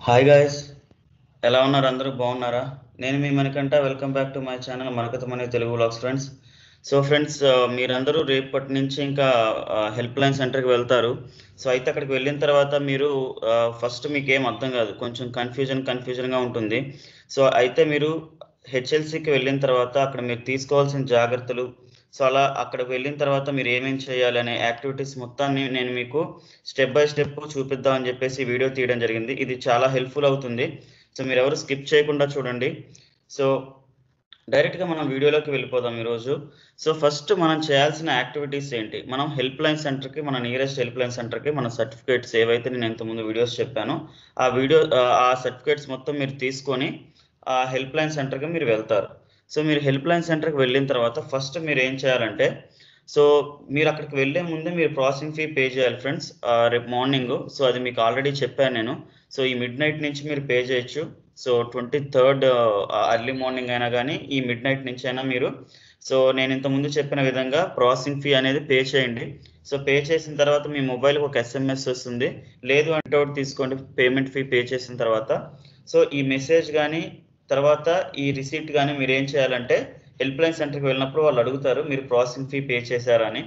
hi guys ఎలా ఉన్నారు అందరూ బాగున్నారా నేను మీ మనకంట welcome back to my channel మనకతమనే Telugu vlogs friends so friends మీరందరూ రేపటి నుంచి ఇంకా హెల్ప్ లైన్ సెంటర్కి వెళ్తారు సో అయితే అక్కడికి వెళ్ళిన తర్వాత మీరు ఫస్ట్ మీకు ఏం అర్థం కాదు కొంచెం కన్ఫ్యూజన్ కన్ఫ్యూజన్గా ఉంటుంది సో అయితే మీరు హెచ్ఎల్సికి వెళ్ళిన తర్వాత అక్కడ మీరు తీసుకోవాల్సిన జాగ్రత్తలు సో అలా అక్కడికి వెళ్ళిన తర్వాత మీరు ఏమేం చేయాలి అనే యాక్టివిటీస్ మొత్తాన్ని నేను మీకు స్టెప్ బై స్టెప్ చూపిద్దామని చెప్పేసి వీడియో తీయడం జరిగింది ఇది చాలా హెల్ప్ఫుల్ అవుతుంది సో మీరు ఎవరు స్కిప్ చేయకుండా చూడండి సో డైరెక్ట్గా మనం వీడియోలోకి వెళ్ళిపోదాం ఈరోజు సో ఫస్ట్ మనం చేయాల్సిన యాక్టివిటీస్ ఏంటి మనం హెల్ప్ లైన్ సెంటర్కి మన నియరెస్ట్ హెల్ప్ లైన్ సెంటర్కి మన సర్టిఫికేట్స్ ఏవైతే నేను ఇంతకుముందు వీడియోస్ చెప్పానో ఆ వీడియో ఆ సర్టిఫికేట్స్ మొత్తం మీరు తీసుకొని ఆ హెల్ప్ లైన్ సెంటర్కి మీరు వెళ్తారు సో మీరు హెల్ప్ లైన్ సెంటర్కి వెళ్ళిన తర్వాత ఫస్ట్ మీరు ఏం చేయాలంటే సో మీరు అక్కడికి వెళ్ళే ముందే మీరు ప్రాసెసింగ్ ఫీ పే చేయాలి ఫ్రెండ్స్ రేపు మార్నింగ్ సో అది మీకు ఆల్రెడీ చెప్పాను నేను సో ఈ మిడ్ నైట్ నుంచి మీరు పే చేయొచ్చు so twenty third early morning అయినా కానీ ఈ మిడ్ నైట్ నుంచి అయినా మీరు సో నేను ఇంత ముందు చెప్పిన విధంగా ప్రాసెసింగ్ ఫీ అనేది పే చేయండి సో పే చేసిన తర్వాత మీ మొబైల్కి ఒక ఎస్ఎంఎస్ వస్తుంది లేదు అంటే ఒకటి తీసుకోండి పేమెంట్ ఫీ పే చేసిన తర్వాత సో ఈ మెసేజ్ కానీ తర్వాత ఈ రిసీట్ కానీ మీరు ఏం చేయాలంటే హెల్ప్ లైన్ సెంటర్కి వెళ్ళినప్పుడు వాళ్ళు అడుగుతారు మీరు ప్రాసెసింగ్ ఫీ పే చేశారని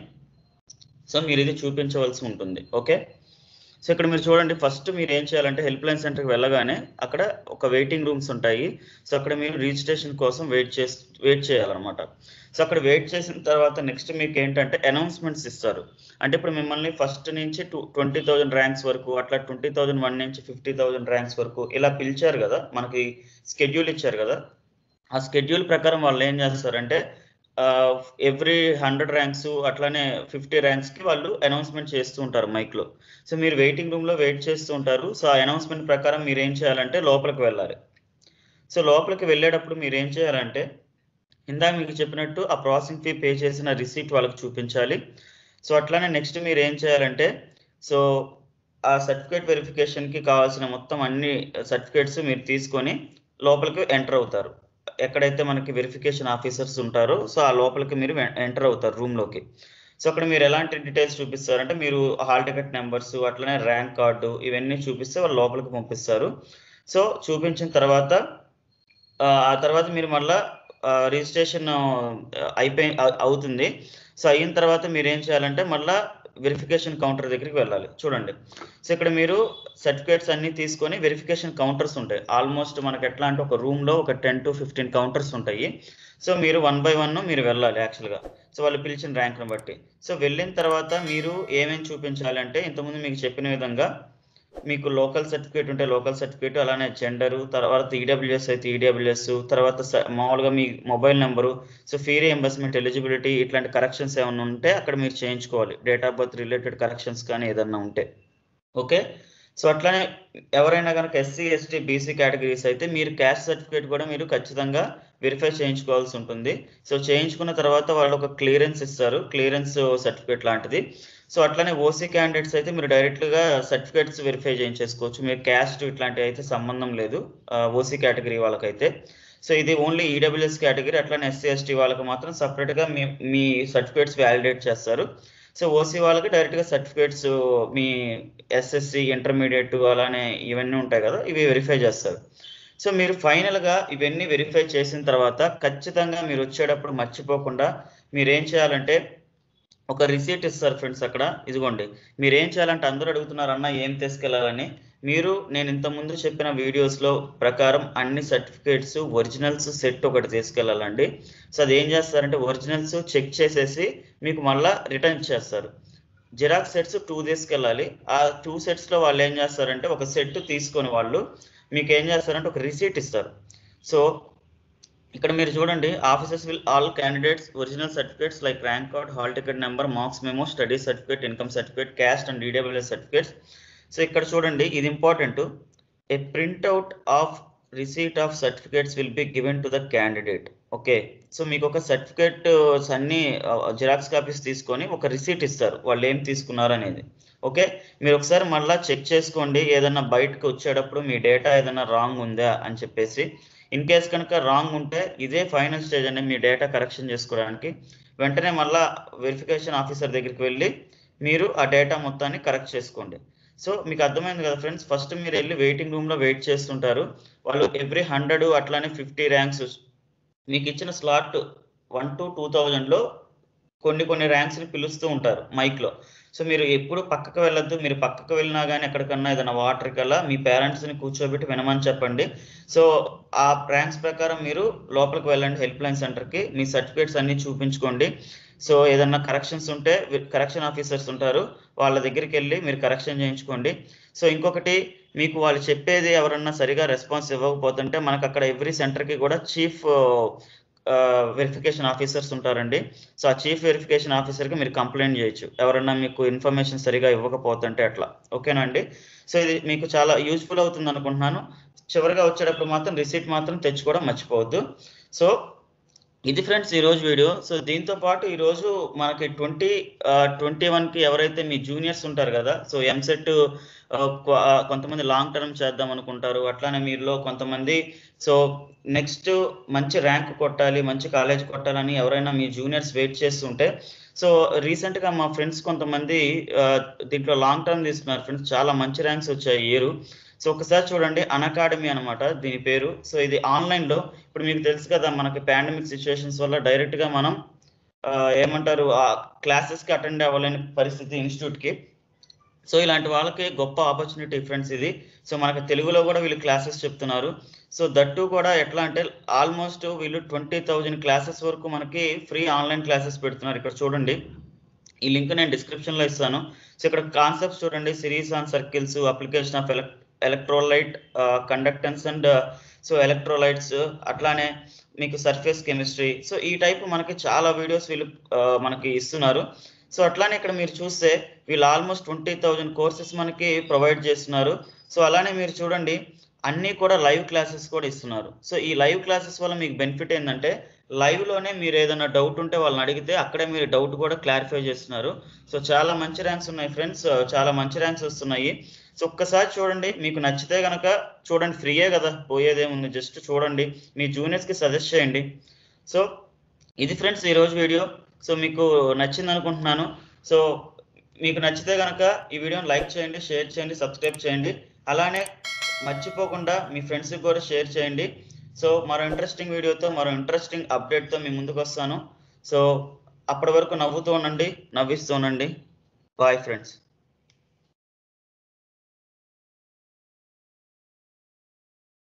సో మీరు ఇది చూపించవలసి ఉంటుంది ఓకే సో ఇక్కడ మీరు చూడండి ఫస్ట్ మీరు ఏం చేయాలంటే హెల్ప్ లైన్ సెంటర్కి వెళ్ళగానే అక్కడ ఒక వెయిటింగ్ రూమ్స్ ఉంటాయి సో అక్కడ మీరు రిజిస్ట్రేషన్ కోసం వెయిట్ చేసి వెయిట్ చేయాలన్నమాట సో అక్కడ వెయిట్ చేసిన తర్వాత నెక్స్ట్ మీకు ఏంటంటే అనౌన్స్మెంట్స్ ఇస్తారు అంటే ఇప్పుడు మిమ్మల్ని ఫస్ట్ నుంచి టూ ట్వంటీ థౌజండ్ ర్యాంక్స్ వరకు అట్లా ట్వంటీ థౌజండ్ వన్ నుంచి ఫిఫ్టీ థౌజండ్ ర్యాంక్స్ వరకు ఇలా పిలిచారు కదా మనకి స్కెడ్యూల్ ఇచ్చారు కదా ఆ స్కెడ్యూల్ ప్రకారం వాళ్ళు ఏం చేస్తారంటే ఎవ్రీ హండ్రెడ్ ర్యాంక్స్ అట్లానే ఫిఫ్టీ ర్యాంక్స్కి వాళ్ళు అనౌన్స్మెంట్ చేస్తూ ఉంటారు మైక్లో సో మీరు వెయిటింగ్ రూమ్లో వెయిట్ చేస్తూ ఉంటారు సో ఆ అనౌన్స్మెంట్ ప్రకారం మీరు ఏం చేయాలంటే లోపలికి వెళ్ళాలి సో లోపలికి వెళ్ళేటప్పుడు మీరు ఏం చేయాలంటే ఇందాక మీకు చెప్పినట్టు ఆ ప్రాసెసింగ్ ఫీ పే చేసిన రిసీట్ వాళ్ళకి చూపించాలి సో అట్లానే నెక్స్ట్ మీరు ఏం చేయాలంటే సో ఆ సర్టిఫికేట్ వెరిఫికేషన్కి కావాల్సిన మొత్తం అన్ని సర్టిఫికేట్స్ మీరు తీసుకొని లోపలికి ఎంటర్ అవుతారు ఎక్కడైతే మనకి వెరిఫికేషన్ ఆఫీసర్స్ ఉంటారో సో ఆ లోపలికి మీరు ఎంటర్ అవుతారు రూమ్లోకి సో అక్కడ మీరు ఎలాంటి డీటెయిల్స్ చూపిస్తారంటే మీరు హాల్ టికెట్ నెంబర్స్ అట్లనే ర్యాంక్ కార్డు ఇవన్నీ చూపిస్తే వాళ్ళు లోపలికి పంపిస్తారు సో చూపించిన తర్వాత ఆ తర్వాత మీరు మళ్ళా రిజిస్ట్రేషన్ అయిపోయి అవుతుంది సో అయిన తర్వాత మీరు ఏం చేయాలంటే మళ్ళీ వెరిఫికేషన్ కౌంటర్ దగ్గరికి వెళ్ళాలి చూడండి సో ఇక్కడ మీరు సర్టిఫికేట్స్ అన్ని తీసుకొని వెరిఫికేషన్ కౌంటర్స్ ఉంటాయి ఆల్మోస్ట్ మనకి ఎట్లా అంటే ఒక రూమ్లో ఒక టెన్ టు ఫిఫ్టీన్ కౌంటర్స్ ఉంటాయి సో మీరు వన్ బై వన్ మీరు వెళ్ళాలి యాక్చువల్గా సో వాళ్ళు పిలిచిన ర్యాంక్ను బట్టి సో వెళ్ళిన తర్వాత మీరు ఏమేమి చూపించాలి అంటే ఇంతకుముందు మీకు చెప్పిన విధంగా మీకు లోకల్ సర్టిఫికేట్ ఉంటే లోకల్ సర్టిఫికేట్ అలానే జెండరు తర్వాత ఈడబ్ల్యూఎస్ అయితే ఈడబ్ల్యూఎస్ తర్వాత మామూలుగా మీ mobile number so fee reimbursement eligibility ఇట్లాంటి కరెక్షన్స్ ఏమైనా ఉంటే అక్కడ మీరు చేయించుకోవాలి date of birth related corrections కానీ ఏదన్నా ఉంటే ఓకే సో అట్లానే ఎవరైనా కనుక ఎస్సీ ఎస్టీ బీసీ కేటగిరీస్ అయితే మీరు క్యాస్ట్ సర్టిఫికేట్ కూడా మీరు ఖచ్చితంగా వెరిఫై చేయించుకోవాల్సి ఉంటుంది సో చేయించుకున్న తర్వాత వాళ్ళు ఒక క్లియరెన్స్ ఇస్తారు క్లియరెన్స్ సర్టిఫికేట్ లాంటిది సో అట్లానే ఓసీ క్యాండిడేట్స్ అయితే మీరు డైరెక్ట్గా సర్టిఫికేట్స్ వెరిఫై చేయించేసుకోవచ్చు మీరు క్యాస్ట్ ఇట్లాంటివి అయితే సంబంధం లేదు ఓసీ కేటగిరీ వాళ్ళకైతే సో ఇది ఓన్లీ ఈడబ్ల్యూఎస్ కేటగిరీ అట్లానే ఎస్సీ ఎస్టీ వాళ్ళకి మాత్రం సపరేట్గా మీ మీ సర్టిఫికేట్స్ వ్యాలిడేట్ చేస్తారు సో ఓసీ వాళ్ళకి డైరెక్ట్గా సర్టిఫికేట్స్ మీ ఎస్ఎస్సి ఇంటర్మీడియట్ అలానే ఇవన్నీ ఉంటాయి కదా ఇవి వెరిఫై చేస్తారు సో మీరు ఫైనల్గా ఇవన్నీ వెరిఫై చేసిన తర్వాత ఖచ్చితంగా మీరు వచ్చేటప్పుడు మర్చిపోకుండా మీరు ఏం చేయాలంటే ఒక రిసీట్ ఇస్తారు ఫ్రెండ్స్ అక్కడ ఇదిగోండి మీరు ఏం చేయాలంటే అందరూ అడుగుతున్నారు అన్న ఏం తీసుకెళ్లాలని మీరు నేను ఇంతకుముందు చెప్పిన వీడియోస్లో ప్రకారం అన్ని సర్టిఫికేట్స్ ఒరిజినల్స్ సెట్ ఒకటి తీసుకెళ్ళాలండి సో అది ఏం చేస్తారంటే ఒరిజినల్స్ చెక్ చేసేసి మీకు మళ్ళీ రిటర్న్ చేస్తారు జిరాక్స్ సెట్స్ టూ తీసుకెళ్ళాలి ఆ టూ సెట్స్లో వాళ్ళు ఏం చేస్తారంటే ఒక సెట్ తీసుకొని వాళ్ళు మీకు ఏం చేస్తారంటే ఒక రిసీట్ ఇస్తారు సో ఇక్కడ మీరు చూడండి officers will all candidates original certificates like rank card hall ticket number marks memo study certificate income certificate caste and DWS certificates so ఇక్కడ చూడండి ఇది important a printout of receipt of certificates will be given to the candidate okay so మీకు ఒక certificate అన్ని xerox copies తీసుకొని ఒక receipt ఇస్తారు వాళ్ళు ఏం తీసుకున్నారు అనేది ఓకే మీరు ఒకసారి మళ్ళీ చెక్ చేసుకోండి ఏదన్నా బయటకు వచ్చేటప్పుడు మీ డేటా ఏదైనా రాంగ్ ఉందా అని చెప్పేసి ఇన్ కేస్ కనుక రాంగ్ ఉంటే ఇదే ఫైనల్ స్టేజ్ అని మీ డేటా కరెక్షన్ చేసుకోవడానికి వెంటనే మళ్ళా వెరిఫికేషన్ ఆఫీసర్ దగ్గరికి వెళ్ళి మీరు ఆ డేటా మొత్తాన్ని కరెక్ట్ చేసుకోండి సో మీకు అర్థమైంది కదా ఫ్రెండ్స్ ఫస్ట్ మీరు వెళ్ళి వెయిటింగ్ రూమ్లో వెయిట్ చేస్తుంటారు వాళ్ళు ఎవ్రీ హండ్రెడ్ అట్లానే ఫిఫ్టీ ర్యాంక్స్ మీకు ఇచ్చిన స్లాట్ వన్ టు టూ థౌజండ్లో కొన్ని కొన్ని ర్యాంక్స్ని పిలుస్తూ ఉంటారు మైక్లో సో మీరు ఎప్పుడు పక్కకు వెళ్ళొద్దు మీరు పక్కకు వెళ్ళినా కానీ ఎక్కడికన్నా ఏదైనా వాటర్ కల్లా మీ పేరెంట్స్ని కూర్చోబెట్టి వినమని చెప్పండి సో ఆ ర్యాంక్స్ ప్రకారం మీరు లోపలికి వెళ్ళండి హెల్ప్ లైన్ సెంటర్కి మీ సర్టిఫికేట్స్ అన్ని చూపించుకోండి సో ఏదన్నా కరెక్షన్స్ ఉంటే కరెక్షన్ ఆఫీసర్స్ ఉంటారు వాళ్ళ దగ్గరికి వెళ్ళి మీరు కరెక్షన్ చేయించుకోండి సో ఇంకొకటి మీకు వాళ్ళు చెప్పేది ఎవరన్నా సరిగా రెస్పాన్స్ ఇవ్వకపోతుంటే మనకు అక్కడ ఎవ్రీ సెంటర్కి కూడా చీఫ్ వెరిఫికేషన్ ఆఫీసర్స్ ఉంటారండి సో ఆ చీఫ్ వెరిఫికేషన్ ఆఫీసర్కి మీరు కంప్లైంట్ చేయొచ్చు ఎవరన్నా మీకు ఇన్ఫర్మేషన్ సరిగా ఇవ్వకపోతుంటే అట్లా ఓకేనా అండి సో ఇది మీకు చాలా యూజ్ఫుల్ అవుతుంది అనుకుంటున్నాను చివరిగా వచ్చేటప్పుడు మాత్రం రిసీట్ మాత్రం తెచ్చుకోవడం మర్చిపోవద్దు సో ఇది ఫ్రెండ్స్ ఈ రోజు వీడియో సో దీంతో పాటు ఈ రోజు మనకి ట్వంటీ ట్వంటీ వన్కి ఎవరైతే మీ జూనియర్స్ ఉంటారు కదా సో ఎంసెట్ కొంతమంది లాంగ్ టర్మ్ చేద్దాం అనుకుంటారు అట్లానే మీరులో కొంతమంది సో నెక్స్ట్ మంచి ర్యాంక్ కొట్టాలి మంచి కాలేజ్ కొట్టాలని ఎవరైనా మీ జూనియర్స్ వెయిట్ చేస్తుంటే సో రీసెంట్గా మా ఫ్రెండ్స్ కొంతమంది ఆ, దీంట్లో లాంగ్ టర్మ్ తీసుకున్నారు ఫ్రెండ్స్ చాలా మంచి ర్యాంక్స్ వచ్చాయి ఈ ఇయర్ సో ఒకసారి చూడండి అకాడమీ అనమాట దీని పేరు సో ఇది ఆన్లైన్ లో ఇప్పుడు మీకు తెలుసు కదా మనకి పాండమిక్ సిచ్యువేషన్స్ వల్ల డైరెక్ట్ గా మనం ఆ, ఏమంటారు ఆ క్లాసెస్ కి అటెండ్ అవ్వలేని పరిస్థితి ఇన్స్టిట్యూట్ కి సో ఇలాంటి వాళ్ళకి గొప్ప ఆపర్చునిటీ ఫ్రెండ్స్ ఇది సో మనకి తెలుగులో కూడా వీళ్ళు క్లాసెస్ చెప్తున్నారు సో దట్టు కూడా ఎట్లా అంటే ఆల్మోస్ట్ వీళ్ళు ట్వంటీ థౌజండ్ క్లాసెస్ వరకు మనకి ఫ్రీ ఆన్లైన్ క్లాసెస్ పెడుతున్నారు ఇక్కడ చూడండి ఈ లింక్ నేను డిస్క్రిప్షన్ లో ఇస్తాను సో ఇక్కడ కాన్సెప్ట్స్ చూడండి series on circles application of electrolyte conductance and so electrolytes అట్లానే మీకు సర్ఫేస్ కెమిస్ట్రీ సో ఈ టైప్ మనకి చాలా వీడియోస్ వీళ్ళు ఆ, మనకి ఇస్తున్నారు సో అట్లానే ఇక్కడ మీరు చూస్తే వీళ్ళు ఆల్మోస్ట్ ట్వంటీ థౌజండ్ కోర్సెస్ మనకి ప్రొవైడ్ చేస్తున్నారు సో అలానే మీరు చూడండి అన్నీ కూడా లైవ్ క్లాసెస్ కూడా ఇస్తున్నారు సో ఈ లైవ్ క్లాసెస్ వల్ల మీకు బెనిఫిట్ ఏంటంటే లైవ్ లోనే మీరు ఏదైనా డౌట్ ఉంటే వాళ్ళని అడిగితే అక్కడే మీరు డౌట్ కూడా క్లారిఫై చేస్తున్నారు సో చాలా మంచి ర్యాంక్స్ ఉన్నాయి ఫ్రెండ్స్ చాలా మంచి ర్యాంక్స్ వస్తున్నాయి సో ఒక్కసారి చూడండి మీకు నచ్చితే గనక చూడండి ఫ్రీయే కదా పోయేదేముంది జస్ట్ చూడండి మీ జూనియర్స్ కి సజెస్ట్ చేయండి సో ఇది ఫ్రెండ్స్ ఈ రోజు వీడియో సో మీకు నచ్చింది అనుకుంటున్నాను సో మీకు నచ్చితే గనక ఈ వీడియోని లైక్ చేయండి షేర్ చేయండి సబ్స్క్రైబ్ చేయండి అలానే మర్చిపోకుండా మీ ఫ్రెండ్స్కి కూడా షేర్ చేయండి సో మరో ఇంట్రెస్టింగ్ వీడియోతో మరో ఇంట్రెస్టింగ్ అప్డేట్తో మీ ముందుకు వస్తాను సో అప్పటి వరకు నవ్వుతూ ఉండండి నవ్విస్తూ ఉండండి బాయ్ ఫ్రెండ్స్